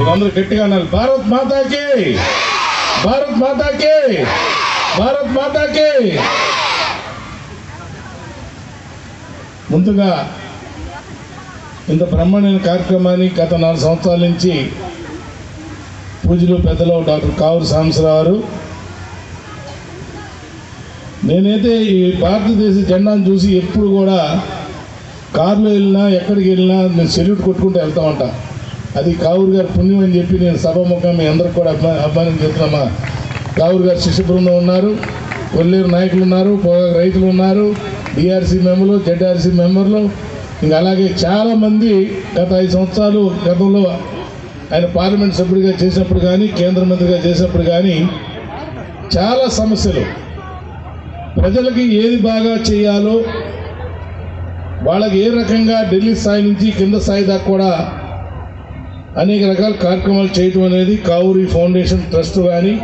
మీరందరూ గట్టిగా అన్నారు భారత్ మాతాకి భారత్ మాతాకి భారత్ మాతాకి ముందుగా ఇంత బ్రహ్మాండమైన కార్యక్రమాన్ని గత నాలుగు సంవత్సరాల నుంచి పూజలు పెద్దలు డాక్టర్ కావూరు సాంబశివరావు గారు నేనైతే ఈ భారతదేశ జెండాను చూసి ఎప్పుడు కూడా కారులో వెళ్ళినా ఎక్కడికి వెళ్ళినా నేను సెల్యూట్ కొట్టుకుంటూ వెళ్తా ఉంటా అది కావూరు గారి పుణ్యం అని చెప్పి నేను సభాముఖం మీ అందరికి కూడా అభిమా అభిమానం చేస్తున్నామా కావూరు గారి శిష్య బృందం ఉన్నారు కొల్లేరు నాయకులు ఉన్నారు పొగాకు రైతులు ఉన్నారు డిఆర్సీ మెంబర్లు జెడ్ఆర్సీ మెంబర్లు ఇంకా అలాగే చాలామంది గత ఐదు సంవత్సరాలు గతంలో ఆయన పార్లమెంట్ సభ్యుడిగా చేసినప్పుడు కానీ కేంద్ర మంత్రిగా చేసినప్పుడు కానీ చాలా సమస్యలు ప్రజలకి ఏది బాగా చేయాలో వాళ్ళకి ఏ రకంగా ఢిల్లీ స్థాయి నుంచి కింద స్థాయి దాకా కూడా అనేక రకాల కార్యక్రమాలు చేయటం అనేది కావూరి ఫౌండేషన్ ట్రస్ట్ కానీ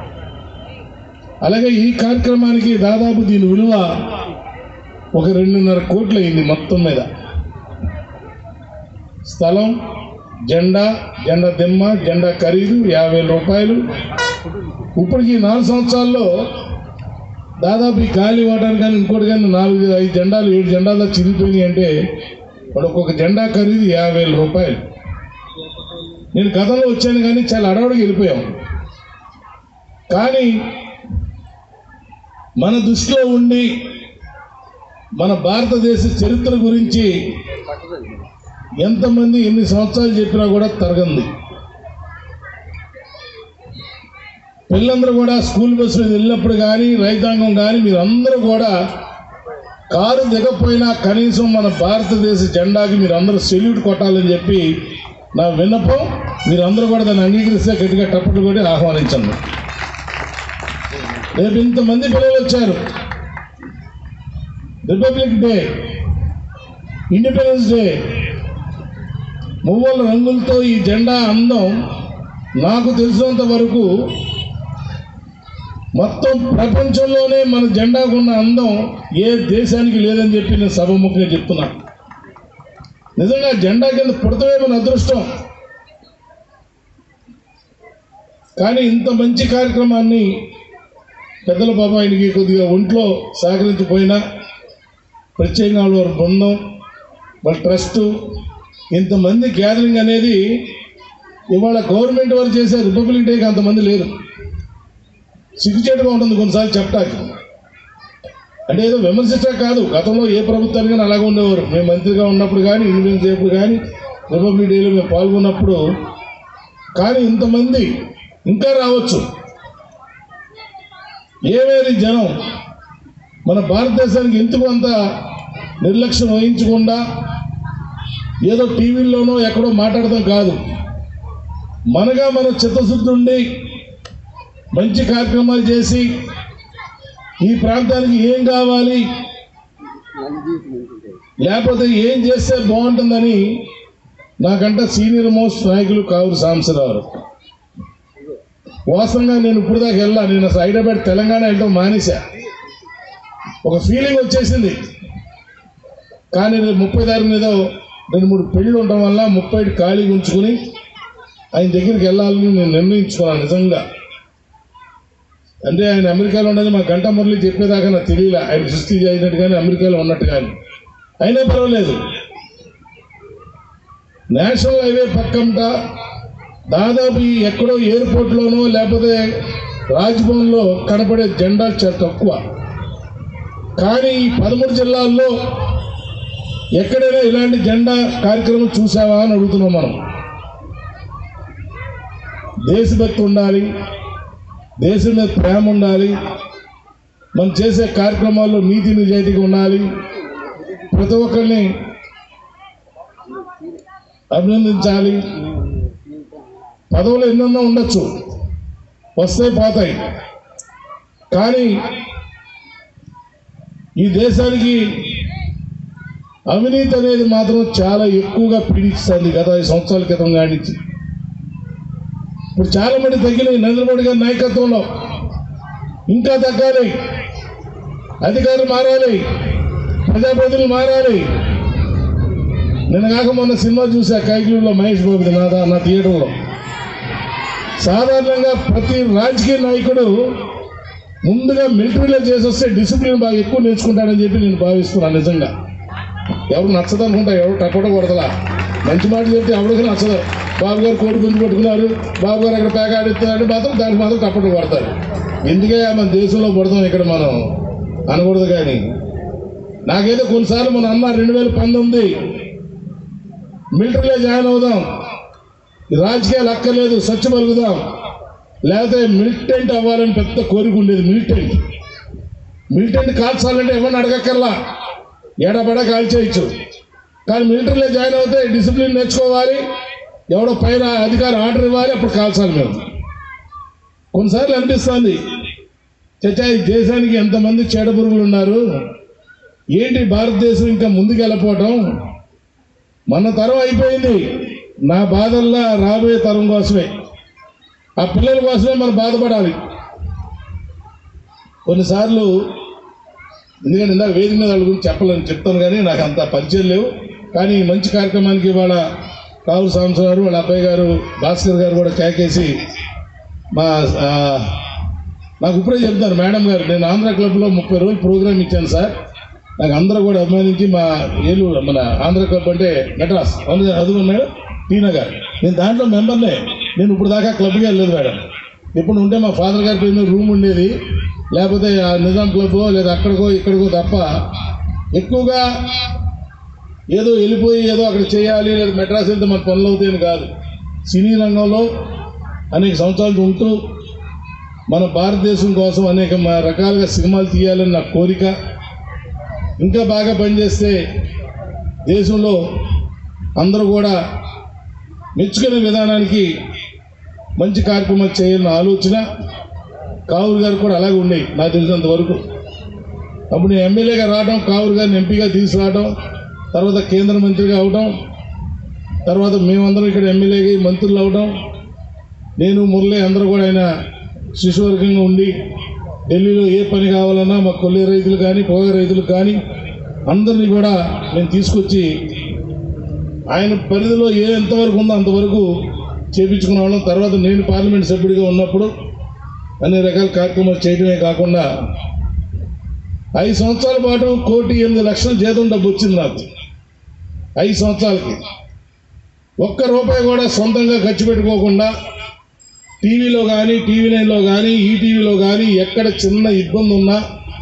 అలాగే ఈ కార్యక్రమానికి దాదాపు దీని విలువ ఒక రెండున్నర కోట్లు అయింది మొత్తం మీద స్థలం జెండా జెండా దిమ్మ జెండా ఖరీదు యాభై వేల రూపాయలు ఇప్పటికి నాలుగు సంవత్సరాల్లో దాదాపు ఈ గాలి ఇవ్వడానికి కానీ ఇంకోటి కానీ నాలుగు ఐదు జెండాలు ఏడు జెండాలు చిరిగిపోయినాయి అంటే వాడు ఒక్కొక్క జెండా ఖరీదు యాభై వేల రూపాయలు నేను గతంలో వచ్చాను కానీ చాలా అడవడికి వెళ్ళిపోయాం కానీ మన దృష్టిలో ఉండి మన భారతదేశ చరిత్ర గురించి ఎంతమంది ఎన్ని సంవత్సరాలు చెప్పినా కూడా తరగంది పిల్లలందరూ కూడా స్కూల్ బస్సు మీద వెళ్ళినప్పుడు కానీ రైతాంగం కానీ మీరందరూ కూడా కారు దిగపోయినా కనీసం మన భారతదేశ జెండాకి మీరు అందరూ సెల్యూట్ కొట్టాలని చెప్పి నా విన్నపం మీరందరూ కూడా దాన్ని అంగీకరిస్తే గట్టిగా టప్పట్లు కొట్టి ఆహ్వానించండి రేపు ఇంతమంది పిల్లలు వచ్చారు రిపబ్లిక్ డే ఇండిపెండెన్స్ డే మువ్వల రంగులతో ఈ జెండా అందం నాకు తెలిసినంత వరకు మొత్తం ప్రపంచంలోనే మన జెండాకు ఉన్న అందం ఏ దేశానికి లేదని చెప్పి నేను సభముఖంగా చెప్తున్నా నిజంగా జెండా కింద పుడతమే మన అదృష్టం కానీ ఇంత మంచి కార్యక్రమాన్ని పెద్దల బాబా ఆయనకి కొద్దిగా ఒంట్లో సహకరించిపోయినా ప్రత్యేకంగా వారి బృందం వాళ్ళ ట్రస్టు ఇంతమంది గ్యాదరింగ్ అనేది ఇవాళ గవర్నమెంట్ వారు చేసే రిపబ్లిక్ డేకి అంతమంది లేరు సిగ్గుచేటుగా ఉంటుంది కొన్నిసార్లు చెప్పడానికి అంటే ఏదో విమర్శించా కాదు గతంలో ఏ ప్రభుత్వానికి కానీ అలాగే ఉండేవారు మేము మంత్రిగా ఉన్నప్పుడు కానీ ఇన్వెన్స్ చేయప్పుడు కానీ రిపబ్లిక్ డేలో మేము పాల్గొన్నప్పుడు కానీ ఇంతమంది ఇంకా రావచ్చు ఏమేది జనం మన భారతదేశానికి ఎందుకు అంత నిర్లక్ష్యం వహించకుండా ఏదో టీవీల్లోనో ఎక్కడో మాట్లాడటం కాదు మనగా మన చిత్తశుద్ధి ఉండి మంచి కార్యక్రమాలు చేసి ఈ ప్రాంతానికి ఏం కావాలి లేకపోతే ఏం చేస్తే బాగుంటుందని నాకంట సీనియర్ మోస్ట్ నాయకులు కావురు సాంబశివరావు వాస్తవంగా నేను ఇప్పుడు దాకా వెళ్ళా నేను అసలు హైదరాబాద్ తెలంగాణ వెళ్ళడం మానేశా ఒక ఫీలింగ్ వచ్చేసింది కానీ రేపు ముప్పై తారీఖు మీద రెండు మూడు పెళ్ళి ఉండటం వల్ల ముప్పై ఖాళీ ఉంచుకుని ఆయన దగ్గరికి వెళ్ళాలని నేను నిర్ణయించుకున్నాను నిజంగా అంటే ఆయన అమెరికాలో ఉండదు మా గంట మురళి చెప్పేదాకా నాకు తెలియలే ఆయన సృష్టి చేసినట్టు కానీ అమెరికాలో ఉన్నట్టు కానీ అయినా పర్వాలేదు నేషనల్ హైవే పక్కంట దాదాపు ఈ ఎక్కడో ఎయిర్పోర్ట్లోనో లేకపోతే రాజ్భవన్లో కనపడే జెండాలు చాలా తక్కువ కానీ ఈ పదమూడు జిల్లాల్లో ఎక్కడైనా ఇలాంటి జెండా కార్యక్రమం చూసావా అని అడుగుతున్నాం మనం దేశభక్తి ఉండాలి దేశం మీద ప్రేమ ఉండాలి మనం చేసే కార్యక్రమాల్లో నీతి నిజాయితీగా ఉండాలి ప్రతి ఒక్కరిని అభినందించాలి పదవులు ఎన్నెన్నో ఉండొచ్చు వస్తాయి పోతాయి కానీ ఈ దేశానికి అవినీతి అనేది మాత్రం చాలా ఎక్కువగా పీడిస్తుంది గత ఐదు సంవత్సరాల క్రితం కానించి ఇప్పుడు చాలా మంది తగ్గినాయి నరేంద్ర మోడీ గారి నాయకత్వంలో ఇంకా తగ్గాలి అధికారులు మారాలి ప్రజాప్రతినిధులు మారాలి నిన్న కాక మొన్న సినిమా చూసా కైకిలో మహేష్ బాబుది నా దా- నా థియేటర్లో సాధారణంగా ప్రతి రాజకీయ నాయకుడు ముందుగా మిలిటరీలో చేసి వస్తే డిసిప్లిన్ బాగా ఎక్కువ నేర్చుకుంటాడని చెప్పి నేను భావిస్తున్నాను నిజంగా ఎవరు నచ్చదు అనుకుంటా ఎవరు టపట కొడతలా మంచి మాట చెప్తే ఎవరికి నచ్చదు బాబు గారు కోడి గుంజు పట్టుకున్నారు బాబు గారు అక్కడ పేక ఆడిస్తున్నారు మాత్రం దానికి మాత్రం టపట కొడతారు ఎందుకే మన దేశంలో పడతాం ఇక్కడ మనం అనకూడదు కానీ నాకైతే కొన్నిసార్లు మన అన్న రెండు వేల పంతొమ్మిది మిలిటరీలో జాయిన్ అవుదాం రాజకీయాలు అక్కర్లేదు స్వచ్ఛ పలుకుదాం లేకపోతే మిలిటెంట్ అవ్వాలని పెద్ద కోరిక ఉండేది మిలిటెంట్ మిలిటెంట్ కాల్చాలంటే ఎవరిని అడగక్కర్లా ఏడబడ కాల్చేయచ్చు కానీ మిలిటరీలో జాయిన్ అవుతే డిసిప్లిన్ నేర్చుకోవాలి ఎవడో పైన అధికారి ఆర్డర్ ఇవ్వాలి అప్పుడు కాల్చాలి మేము కొన్నిసార్లు అనిపిస్తుంది చచ్చా ఈ దేశానికి ఎంతమంది చెడపురుగులు ఉన్నారు ఏంటి భారతదేశం ఇంకా ముందుకు వెళ్ళిపోవటం మన తరం అయిపోయింది నా బాధల్లా రాబోయే తరం కోసమే ఆ పిల్లల కోసమే మనం బాధపడాలి కొన్నిసార్లు ఎందుకంటే ఇందాక వేదిక మీద వాళ్ళ గురించి చెప్పాలని చెప్తాను కానీ నాకు అంత పరిచయం లేవు కానీ ఈ మంచి కార్యక్రమానికి ఇవాళ కావులు సాంబశివ గారు వాళ్ళ అబ్బాయి గారు భాస్కర్ గారు కూడా కేకేసి మా ఆ, నాకు ఇప్పుడే చెప్తారు మేడం గారు నేను ఆంధ్ర క్లబ్లో ముప్పై రోజులు ప్రోగ్రామ్ ఇచ్చాను సార్ నాకు అందరూ కూడా అభిమానించి మా ఏలూరు మన ఆంధ్ర క్లబ్ అంటే మెడ్రాస్ అవును కదా, అది కూడా మేడం టీనా గారు నేను దాంట్లో మెంబర్నే నేను ఇప్పుడు దాకా క్లబ్కి వెళ్ళలేదు మేడం ఇప్పుడు ఉంటే మా ఫాదర్ గారి పేరు మీద రూమ్ ఉండేది లేకపోతే ఆ నిజాం క్లబ్ లేదా అక్కడికో ఇక్కడికో తప్ప ఎక్కువగా ఏదో వెళ్ళిపోయి ఏదో అక్కడ చేయాలి లేదా మెడ్రాస్ వెళ్తే మన పనులు అవుతాయని కాదు సినీ రంగంలో అనేక సంవత్సరాలు ఉంటూ మన భారతదేశం కోసం అనేక మ- రకాలుగా సినిమాలు తీయాలని నా కోరిక ఇంకా బాగా పనిచేస్తే దేశంలో అందరూ కూడా మెచ్చుకునే విధానానికి మంచి కార్యక్రమాలు చేయాలన్న ఆలోచన కావూరు గారు కూడా అలాగే ఉండేవి నాకు తెలిసినంత వరకు అప్పుడు నేను ఎమ్మెల్యేగా రావడం కావూరు గారిని ఎంపీగా తీసుకురావడం తర్వాత కేంద్ర మంత్రిగా అవడం తర్వాత మేమందరం ఇక్కడ ఎమ్మెల్యేగా మంత్రులు అవడం నేను మురళి అందరూ కూడా ఆయన శిశువర్గంగా ఉండి ఢిల్లీలో ఏ పని కావాలన్నా మా కొల్లి రైతులు కానీ పొగ రైతులు కానీ అందరినీ కూడా నేను తీసుకొచ్చి ఆయన పరిధిలో ఏ ఎంతవరకు ఉందో అంతవరకు చేపించుకునే వాళ్ళం తర్వాత నేను పార్లమెంట్ సభ్యుడిగా ఉన్నప్పుడు అన్ని రకాల కార్యక్రమాలు చేయడమే కాకుండా ఐదు సంవత్సరాల పాటు కోటి ఎనిమిది లక్షల జీతం డబ్బు వచ్చింది నాకు ఐదు సంవత్సరాలకి ఒక్క రూపాయి కూడా సొంతంగా ఖర్చు పెట్టుకోకుండా టీవీలో కానీ టీవీ నైన్లో కానీ ఈటీవీలో కానీ ఎక్కడ చిన్న ఇబ్బంది ఉన్నా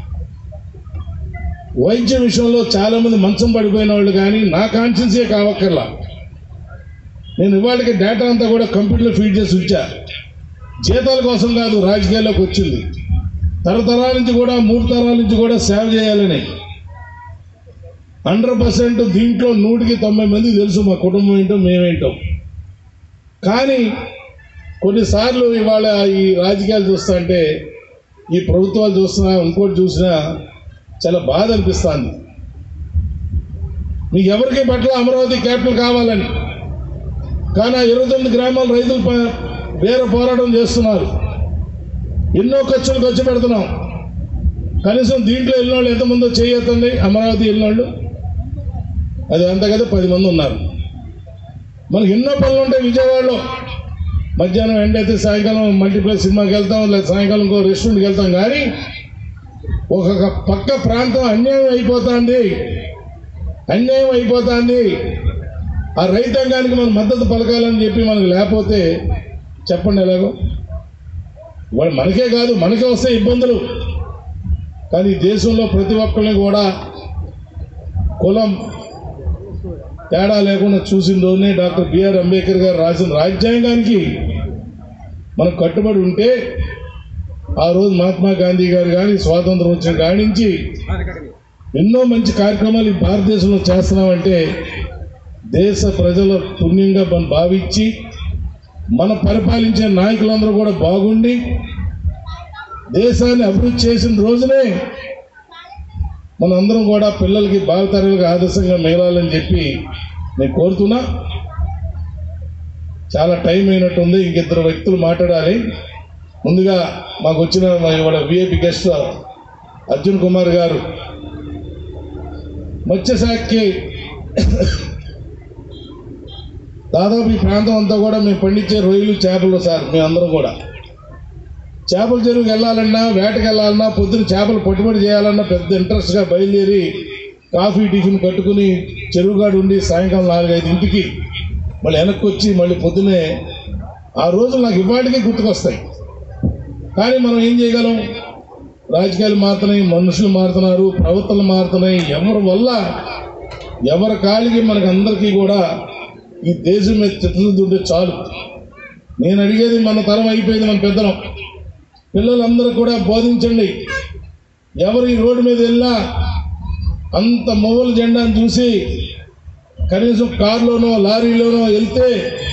వైద్య విషయంలో చాలామంది మంచం పడిపోయిన వాళ్ళు కానీ నా కాన్షియన్సే కావక్కర్లా నేను ఇవాళకి డేటా అంతా కూడా కంప్యూటర్లో ఫీడ్ చేసి ఉంచా జీతాల కోసం కాదు రాజకీయాల్లోకి వచ్చింది తరతరాల నుంచి కూడా మూడు తరాల నుంచి కూడా సేవ చేయాలని హండ్రెడ్ పర్సెంట్ దీంట్లో నూటికి తొంభై మంది తెలుసు మా కుటుంబం ఏంటో మేమేంటో కానీ కొన్నిసార్లు ఇవాళ ఈ రాజకీయాలు చూస్తా అంటే ఈ ప్రభుత్వాలు చూస్తున్నా ఇంకోటి చూసినా చాలా బాధ అనిపిస్తుంది మీకు ఎవరికి పట్ల అమరావతి క్యాపిటల్ కావాలని కానీ ఆ ఇరవై తొమ్మిది గ్రామాల రైతులు ప- వేరే పోరాటం చేస్తున్నారు ఎన్నో ఖర్చులు ఖర్చు పెడుతున్నాం కనీసం దీంట్లో వెళ్ళిన వాళ్ళు ఎంతమందో చేయొద్దండి అమరావతి వెళ్ళిన వాళ్ళు అది అంత కదా పది మంది ఉన్నారు మనకి ఎన్నో పనులు ఉంటాయి విజయవాడలో మధ్యాహ్నం ఎండ అయితే సాయంకాలం మల్టీప్లెక్స్ సినిమాకి వెళ్తాం లేదా సాయంకాలం ఇంకో రెస్టారెంట్కి వెళ్తాం కానీ ఒక పక్క ప్రాంతం అన్యాయం అయిపోతుంది అన్యాయం అయిపోతుంది ఆ రైతాంగానికి మనం మద్దతు పలకాలని చెప్పి మనకు లేకపోతే చెప్పండి ఎలాగో వాళ్ళు మనకే కాదు మనకే వస్తాయి ఇబ్బందులు కానీ ఈ దేశంలో ప్రతి ఒక్కరిని కూడా కులం తేడా లేకుండా చూసిన రోజునే డాక్టర్ బిఆర్ అంబేద్కర్ గారు రాసిన రాజ్యాంగానికి మనం కట్టుబడి ఉంటే ఆ రోజు మహాత్మా గాంధీ గారు కానీ స్వాతంత్రం వచ్చిన కాడి నుంచి ఎన్నో మంచి కార్యక్రమాలు ఈ భారతదేశంలో చేస్తున్నామంటే దేశ ప్రజల పుణ్యంగా మనం భావించి మన పరిపాలించే నాయకులందరూ కూడా బాగుండి దేశాన్ని అభివృద్ధి చేసిన రోజునే మనందరం కూడా పిల్లలకి భావితరాలకు ఆదర్శంగా మిగలాలని చెప్పి నేను కోరుతున్నా చాలా టైం అయినట్టుంది ఇంకిద్దరు వ్యక్తులు మాట్లాడాలి ముందుగా మాకు వచ్చిన మా ఇవాళ విఐపి గెస్ట్ అర్జున్ కుమార్ గారు మత్స్యశాఖకి దాదాపు ఈ ప్రాంతం అంతా కూడా మేము పండించే రొయ్యలు చేపలు సార్ మేమందరం కూడా చేపల చెరువుకి వెళ్ళాలన్నా వేటకి వెళ్ళాలన్నా పొద్దున చేపలు పట్టుబడి చేయాలన్నా పెద్ద ఇంట్రెస్ట్గా బయలుదేరి కాఫీ టిఫిన్ కట్టుకుని చెరువుగాడు ఉండి సాయంకాలం నాలుగైదు ఇంటికి మళ్ళీ వెనక్కి వచ్చి మళ్ళీ పొద్దునే ఆ రోజులు నాకు ఇవాటికే గుర్తుకొస్తాయి కానీ మనం ఏం చేయగలం రాజకీయాలు మారుతున్నాయి మనుషులు మారుతున్నారు ప్రవర్తనలు మారుతున్నాయి ఎవరి వల్ల ఎవరి కాలికి మనకు అందరికీ కూడా ఈ దేశం మీద చిత్రదుంటే చాలు నేను అడిగేది మన తరం అయిపోయింది మన పెద్దలం పిల్లలందరూ కూడా బోధించండి ఎవరు ఈ రోడ్డు మీద వెళ్ళినా అంత మొగల జెండాను చూసి కనీసం కారులోనో లారీలోనో వెళ్తే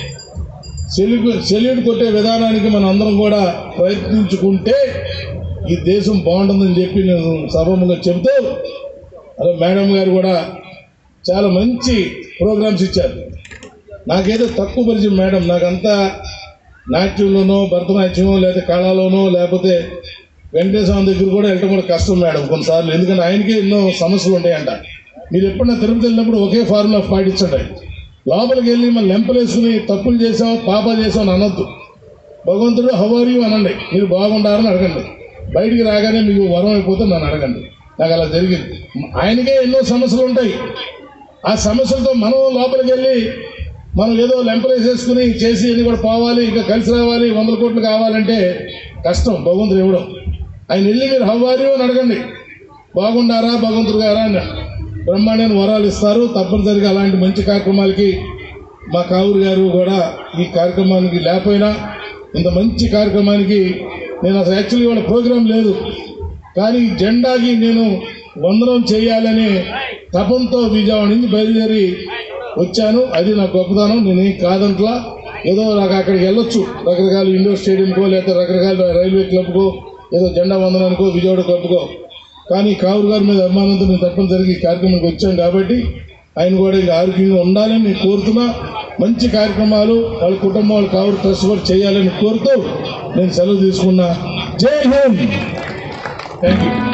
సెల్యూట్ సెల్యూట్ కొట్టే విధానానికి మనం అందరం కూడా ప్రయత్నించుకుంటే ఈ దేశం బాగుంటుందని చెప్పి నేను సభముగా చెబుతూ అలా మేడం గారు కూడా చాలా మంచి ప్రోగ్రామ్స్ ఇచ్చారు నాకేదో తక్కువ పరిచయం మేడం నాకంతా నాట్యంలోనో భరతనాట్యమో లేకపోతే కళలోనో లేకపోతే వెంకటేశ్వర దగ్గర కూడా వెళ్ళడం కూడా కష్టం మేడం కొన్నిసార్లు ఎందుకంటే ఆయనకే ఎన్నో సమస్యలు ఉంటాయంట మీరు ఎప్పుడన్నా తిరుపతి వెళ్ళినప్పుడు ఒకే ఫార్ములా పాటించండి లోపలికి వెళ్ళి మన లెంపలేసుకుని తప్పులు చేసాం పాపా చేసాం అని అనొద్దు భగవంతుడు హవారి అనండి మీరు బాగుండారని అడగండి బయటికి రాగానే మీకు వరం అయిపోతే నన్ను అడగండి నాకు అలా జరిగింది ఆయనకే ఎన్నో సమస్యలు ఉంటాయి ఆ సమస్యలతో మనం లోపలికి వెళ్ళి మనం ఏదో లెంపలేసేసుకుని చేసి ఇది కూడా పోవాలి ఇంకా కలిసి రావాలి వందల కోట్లు కావాలంటే కష్టం భగవంతుడు ఇవ్వడం ఆయన వెళ్ళి మీరు హవ్వారి అని అడగండి బాగుండారా భగవంతుడు గారా అని బ్రహ్మాండమైన వరాలు ఇస్తారు తప్పనిసరిగా అలాంటి మంచి కార్యక్రమాలకి మా కావురు గారు కూడా ఈ కార్యక్రమానికి లేకపోయినా ఇంత మంచి కార్యక్రమానికి నేను అసలు యాక్చువల్లీ వాళ్ళ ప్రోగ్రాం లేదు కానీ ఈ జెండాకి నేను వందనం చేయాలనే తపంతో విజయవాడ నుంచి బయలుదేరి వచ్చాను అది నా గొప్పతనం నేనేం కాదంట్లా ఏదో నాకు అక్కడికి వెళ్ళొచ్చు రకరకాల ఇండోర్ స్టేడియంకో లేకపోతే రకరకాల రైల్వే క్లబ్కో ఏదో జెండా వందనానికో విజయవాడ క్లబ్కో కానీ కావురు గారి మీద అభిమానంతో నేను తప్పనిసరిగా ఈ కార్యక్రమానికి వచ్చాను కాబట్టి ఆయన కూడా ఇంకా ఆరోగ్యంగా ఉండాలని నేను కోరుతున్నా మంచి కార్యక్రమాలు వాళ్ళ కుటుంబం వాళ్ళ కావురు ట్రస్ట్ కూడా చేయాలని కోరుతూ నేను సెలవు తీసుకున్నా జై హింద్ థ్యాంక్ యూ